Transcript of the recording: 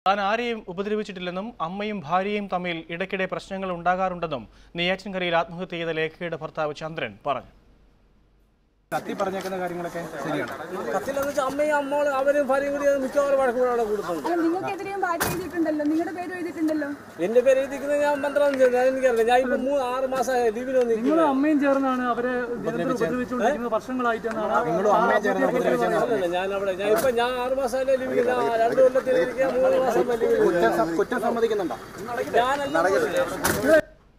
താൻ ആരെയും ഉപദ്രവിച്ചിട്ടില്ലെന്നും അമ്മയും ഭാര്യയും തമ്മിൽ ഇടയ്ക്കിടെ പ്രശ്നങ്ങൾ ഉണ്ടാകാറുണ്ടെന്നും നെയ്യാറ്റിൻകരയിൽ ആത്മഹത്യ ചെയ്ത ലേഖയുടെ ഭർത്താവ് ചന്ദ്രൻ പറഞ്ഞു കത്തി പറഞ്ഞേക്കുന്ന കാര്യങ്ങളൊക്കെ ശരിയാണ് കത്തിലെന്ന് വെച്ചാൽ അമ്മയും അമ്മോളും അവരും ഭാര്യയും കൂടി മിക്കവാറും വഴക്കൂടെ അവിടെ കൊടുക്കുന്നുണ്ട് അല്ല നിങ്ങൾക്കെതിരെയും ഭാര്യ എഴുതിയിട്ടുണ്ടല്ലോ നിങ്ങളുടെ പേരും എഴുതിയിട്ടുണ്ടല്ലോ എന്റെ പേര് എഴുതിക്കുന്നത് ഞാൻ പന്ത്രണ്ടാം തീയതി ഞാൻ എനിക്കറിയില്ല ഞാൻ ഇപ്പൊ മൂന്ന് ആറ് മാസം ലീവിന് വന്നിരിക്കുന്നത് അമ്മയും ചേർന്നാണ് അവരെ നിരന്തരം ഉപദ്രവിച്ചുകൊണ്ടിരിക്കുന്നത് വർഷങ്ങളായിട്ടെന്നാണ് നിങ്ങളും അമ്മയെ ചേർന്ന് ഉപദ്രവിച്ചെന്നാണ് അല്ലല്ല, ഞാൻ അവിടെ ഞാൻ ഇപ്പൊ ഞാൻ ആറ് മാസമല്ലേ ലീവിന് ഞാൻ രണ്ട് കൊല്ലത്തിലിരിക്കുക മൂന്ന് മാസം ലീവിന് കുറ്റം സ- കുറ്റം സമ്മതിക്കുന്നുണ്ടോ ഞാനല്ല